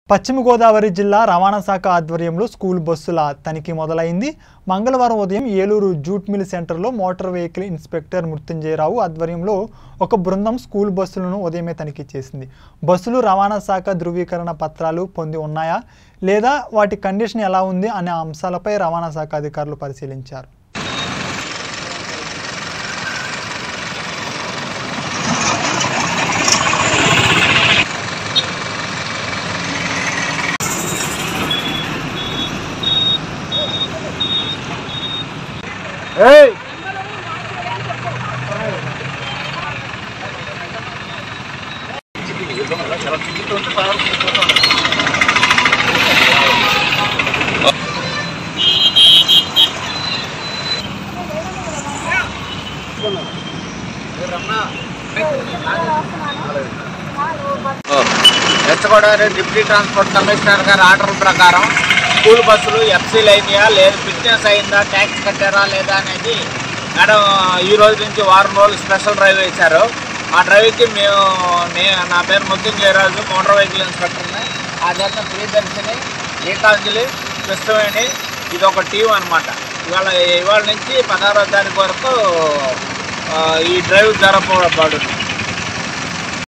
పశ్చిమ గోదావరి జిల్లా రవాణా శాఖ ఆధ్వర్యంలో స్కూల్ బస్సుల తనిఖీ మొదలైంది మంగళవారం ఉదయం ఏలూరు జూట్ మిల్ సెంటర్లో మోటార్ వెహికల్ ఇన్స్పెక్టర్ మృత్యుంజయరావు ఆధ్వర్యంలో ఒక బృందం స్కూల్ బస్సులను ఉదయమే తనిఖీ చేసింది బస్సులు రవాణా శాఖ ధృవీకరణ పత్రాలు పొంది ఉన్నాయా లేదా వాటి కండిషన్ ఎలా ఉంది అనే అంశాలపై రవాణా శాఖ అధికారులు పరిశీలించారు West Godavari deputy transport commissioner గారి ఆర్డర్ ప్రకారం స్కూల్ బస్సులు ఎఫ్సీలు అయినాయా లేదు ఫిట్నెస్ అయిందా ట్యాక్స్ కట్టారా లేదా అనేది మేడం ఈ రోజు నుంచి వారం రోజులు స్పెషల్ డ్రైవ్ వేశారు ఆ డ్రైవ్కి మేము నే- నా పేరు ముత్యం జయరాజు మోటార్ వెహికల్ ఇన్స్పెక్టర్ని ఆ చేత ప్రియదర్శిని గీతాంజలి కృష్ణవేణి ఇది ఒక టీం అనమాట ఇవాళ ఇవాళ నుంచి పదహారో తారీఖు వరకు ఆ, ఈ డ్రైవ్ జరపబడుతుంది